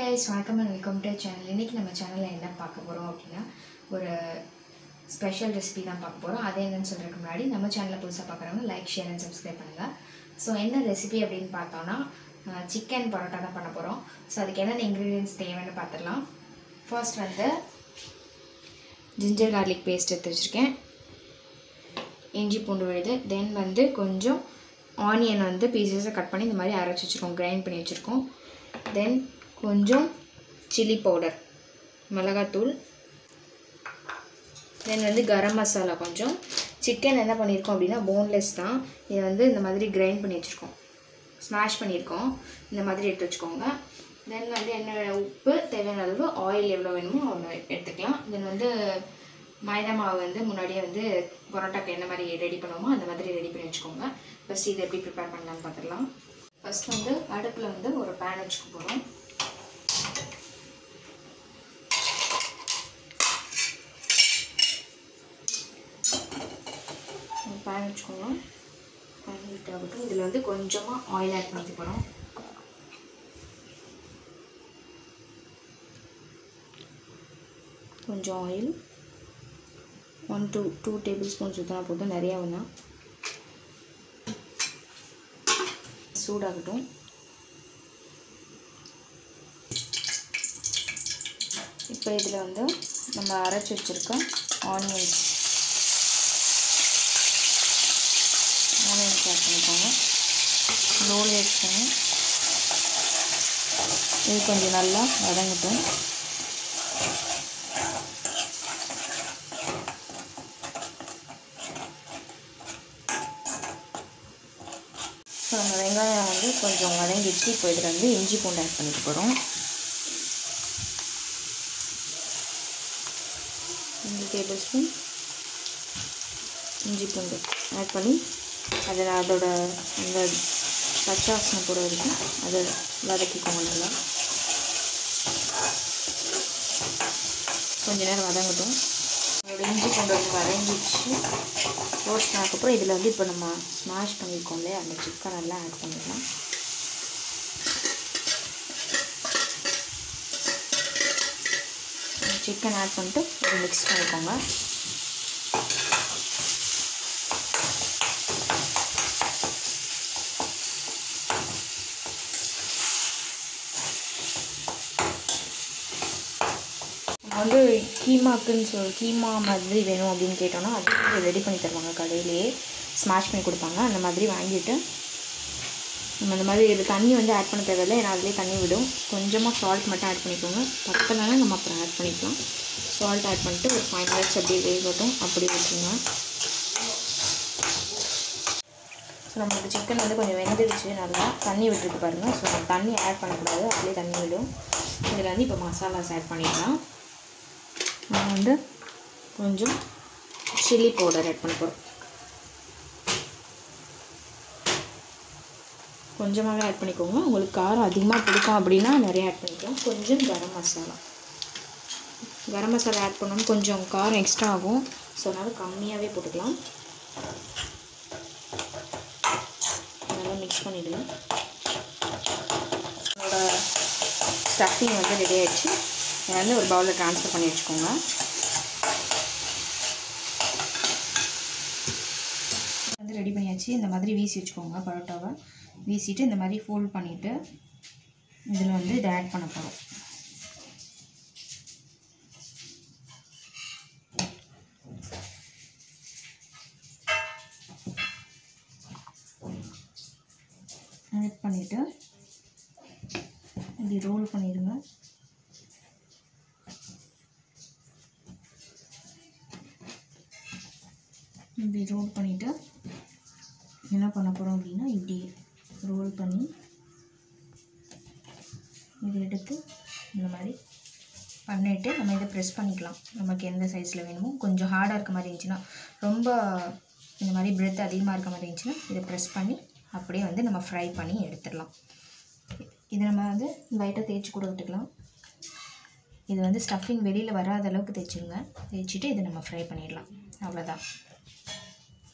guys வணக்கம் and welcome to channel இன்றைக்கி நம்ம சேனலில் என்ன பார்க்க போகிறோம் அப்படின்னா ஒரு ஸ்பெஷல் ரெசிபி தான் பார்க்க போகிறோம் அது என்னன்னு சொல்கிறதுக்கு முன்னாடி நம்ம சேனலை புதுசாக பார்க்குறவங்க லைக் ஷேர் அண்ட் சப்ஸ்கிரைப் பண்ணுங்கள் ஸோ என்ன ரெசிபி அப்படின்னு பார்த்தோன்னா சிக்கன் பரோட்டா தான் பண்ண போகிறோம் ஸோ அதுக்கு என்னென்ன இன்க்ரீடியன்ஸ் தேவைன்னு பார்த்துடலாம் ஃபர்ஸ்ட் வந்து ஜிஞ்சர் கார்லிக் பேஸ்ட் எடுத்து வச்சுருக்கேன் இஞ்சி பூண்டு விழுது தென் வந்து கொஞ்சம் ஆனியன் வந்து பீசஸை கட் பண்ணி இந்த மாதிரி அரைச்சி வச்சுருக்கோம் கிரைண்ட் பண்ணி வச்சுருக்கோம் தென் கொஞ்சம் சில்லி பவுடர் மிளகாத்தூள் தென் வந்து கரம் மசாலா கொஞ்சம் சிக்கன் என்ன பண்ணியிருக்கோம் அப்படின்னா போன்லெஸ் தான் இதை வந்து இந்த மாதிரி கிரைண்ட் பண்ணி வச்சுருக்கோம் ஸ்மாஷ் பண்ணியிருக்கோம் இந்த மாதிரி எடுத்து வச்சுக்கோங்க தென் வந்து என்ன உப்பு தேவையான அளவு ஆயில் எவ்வளோ வேணுமோ அவ்வளோ எடுத்துக்கலாம் தென் வந்து மைதா மாவு வந்து முன்னாடியே வந்து பரோட்டாக்கு என்ன மாதிரி ரெடி பண்ணுவோமோ அந்த மாதிரி ரெடி பண்ணி வச்சுக்கோங்க ஃபஸ்ட் இதை எப்படி ப்ரிப்பேர் பண்ணலாம்னு பார்த்துடலாம் ஃபஸ்ட் வந்து அடுப்பில் வந்து ஒரு பேன் வச்சுக்க போகிறோம் பேன் வச்சுக்கோங்க பேன் ஹீட் ஆகட்டும் இதில் வந்து கொஞ்சமாக ஆயில் ஆட் பண்ணிக்க போகிறோம் கொஞ்சம் oil one two two tablespoons ஊற்றினா போதும் நிறையா வேணாம் சூடாகட்டும் இப்போ இதில் வந்து நம்ம அரைச்சி வச்சுருக்க ஆனியன்ஸ் ஆனியன்ஸ் ஆட் பண்ணிக்கோங்க லோவில் வச்சுக்கோங்க இது கொஞ்சம் நல்லா வதங்கட்டும் ஸோ அந்த வெங்காயம் வந்து கொஞ்சம் வதங்கிடுச்சு இப்போ இதில் வந்து இஞ்சி பூண்டு ஆட் பண்ணிக்க போகிறோம் ரெண்டு டேபிள் ஸ்பூன் இஞ்சி பூண்டு ஆட் பண்ணி அதில் அதோட அந்த பச்சை வாசனை போட வரைக்கும் அதை வதக்கிக்கோங்க நல்லா கொஞ்ச நேரம் வதங்கட்டும் அதோட இஞ்சி பூண்டு வந்து வதங்கிடுச்சு ரோஸ்ட் ஆனதுக்கப்புறம் இதில் வந்து இப்போ நம்ம ஸ்மாஷ் பண்ணியிருக்கோம் இல்லையா அந்த சிக்கன் எல்லாம் ஆட் பண்ணிக்கலாம் சிக்கன் ஆட் பண்ணிட்டு ஒரு மிக்ஸ் பண்ணிக்கோங்க வந்து கீமாக்குன்னு சொல் கீமா மாதிரி வேணும் அப்படின்னு கேட்டோன்னா அது ரெடி பண்ணி தருவாங்க கடையிலேயே ஸ்மாஷ் பண்ணி கொடுப்பாங்க அந்த மாதிரி வாங்கிட்டு நம்ம இந்த மாதிரி இது தண்ணி வந்து ஆட் பண்ண தேவையில்லை ஏன்னா அதுலேயே தண்ணி விடும் கொஞ்சமாக சால்ட் மட்டும் ஆட் பண்ணிக்கோங்க பத்தலைன்னா நம்ம அப்புறம் ஆட் பண்ணிக்கலாம் சால்ட் ஆட் பண்ணிட்டு ஒரு ஃபைவ் மினிட்ஸ் அப்படியே வேகட்டும் அப்படியே வச்சுருங்க ஸோ நம்மளுக்கு சிக்கன் வந்து கொஞ்சம் வெந்துடுச்சு நல்லா தண்ணி விட்டுருக்கு பாருங்கள் ஸோ நம்ம தண்ணி ஆட் பண்ணக்கூடாது அப்படியே தண்ணி விடும் இதில் வந்து இப்போ மசாலாஸ் ஆட் பண்ணிக்கலாம் நான் வந்து கொஞ்சம் சில்லி பவுடர் ஆட் பண்ண போகிறோம் கொஞ்சமாகவே ஆட் பண்ணிக்கோங்க உங்களுக்கு காரம் அதிகமாக பிடிக்கும் அப்படின்னா நிறைய ஆட் பண்ணிக்கலாம் கொஞ்சம் கரம் மசாலா கரம் மசாலா ஆட் பண்ணணும் கொஞ்சம் காரம் எக்ஸ்ட்ரா ஆகும் ஸோ அதனால் கம்மியாகவே போட்டுக்கலாம் நல்லா மிக்ஸ் பண்ணிவிடுங்க என்னோட ஸ்டஃபிங் வந்து ரெடி ஆகிடுச்சு இதை வந்து ஒரு பவுலில் ட்ரான்ஸ்ஃபர் பண்ணி வச்சுக்கோங்க வந்து ரெடி பண்ணியாச்சு இந்த மாதிரி வீசி வச்சுக்கோங்க பரோட்டாவை வீசிட்டு இந்த மாதிரி ஃபோல்ட் பண்ணிவிட்டு இதில் வந்து இதை ஆட் பண்ண போகிறோம் ஆட் பண்ணிவிட்டு இப்படி ரோல் பண்ணிடுங்க இப்படி ரோல் பண்ணிவிட்டு என்ன பண்ண போகிறோம் அப்படின்னா இப்படி ரோல் பண்ணி இதை எடுத்து இந்த மாதிரி பண்ணிவிட்டு நம்ம இதை ப்ரெஸ் பண்ணிக்கலாம் நமக்கு எந்த சைஸில் வேணுமோ கொஞ்சம் ஹார்டாக இருக்க மாதிரி இருந்துச்சுன்னா ரொம்ப இந்த மாதிரி பிரெத் அதிகமாக இருக்க மாதிரி இருந்துச்சுன்னா இதை ப்ரெஸ் பண்ணி அப்படியே வந்து நம்ம ஃப்ரை பண்ணி எடுத்துடலாம் இதை நம்ம வந்து லைட்டாக தேய்ச்சி கூட விட்டுக்கலாம் இது வந்து ஸ்டஃபிங் வெளியில் வராத அளவுக்கு தேய்ச்சிடுங்க தேய்ச்சிட்டு இதை நம்ம ஃப்ரை பண்ணிடலாம் அவ்வளோதான்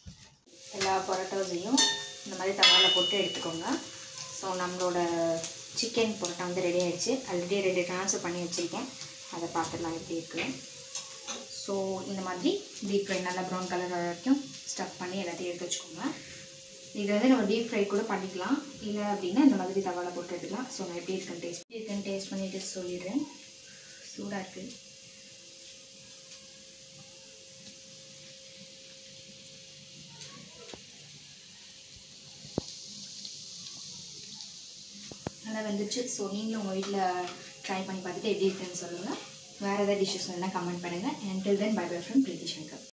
எல்லா பரோட்டாஸையும் இந்த மாதிரி தவாவில் போட்டு எடுத்துக்கோங்க ஸோ நம்மளோட சிக்கன் பரோட்டா வந்து ரெடி ஆயிடுச்சு ஆல்ரெடி ரெடி ட்ரான்ஸ்ஃபர் பண்ணி வச்சுருக்கேன் அதை பார்த்துடலாம் எப்படி இருக்குது ஸோ இந்த மாதிரி டீப் ஃப்ரை நல்லா ப்ரௌன் கலர் வரைக்கும் ஸ்டஃப் பண்ணி எல்லாத்தையும் எடுத்து வச்சுக்கோங்க இது வந்து நம்ம டீப் ஃப்ரை கூட பண்ணிக்கலாம் இல்லை அப்படின்னா இந்த மாதிரி தவால போட்டு எடுத்துக்கலாம் ஸோ நான் எப்படி இருக்குன்னு டேஸ்ட் இருக்குன்னு டேஸ்ட் பண்ணிட்டு சொல்லிடுறேன் சூடாக இருக்குது நல்லா வந்துச்சு ஸோ நீங்களும் உங்கள் வீட்டில் ட்ரை பண்ணி பார்த்துட்டு எப்படி இருக்குன்னு சொல்லுங்கள் வேறு ஏதாவது டிஷ்ஷஸ் வேணால் கமெண்ட் பண்ணுங்கள் and till then bye bye from Preethi Shankar